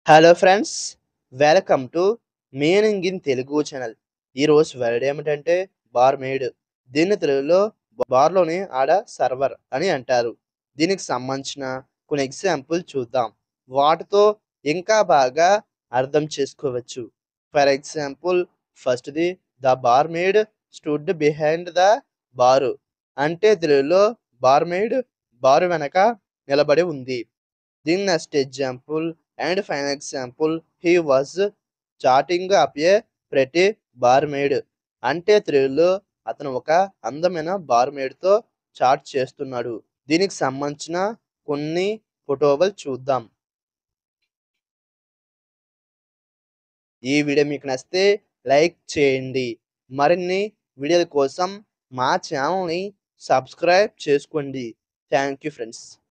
hello friends welcome to meaning in Telugu channel ఈరోజు word ఏమిటంటే barmaid దీన్ని తెలుగులో బార్లోని ఆడ సర్వర్ అని అంటారు దీనికి సంబంధించిన కొన్ని ఎగ్జాంపుల్ చూద్దాం వాటితో ఇంకా బాగా అర్థం చేసుకోవచ్చు ఫర్ ఎగ్జాంపుల్ ఫస్ట్ది the barmaid stood behind the bar అంటే తెలుగులో బార్ మేడ్ బారు వెనక నిలబడి ఉంది దీని next example and final example he was chatting up a ప్రతి బార్మేడ్ అంటే తెలుగులో అతను ఒక అందమైన బార్మేడ్తో చాట్ చేస్తున్నాడు దీనికి సంబంధించిన కొన్ని ఫోటోలు చూద్దాం ఈ వీడియో మీకు నచ్చితే లైక్ చేయండి మరిన్ని వీడియోల కోసం మా ఛానల్ని సబ్స్క్రైబ్ చేసుకోండి థ్యాంక్ యూ ఫ్రెండ్స్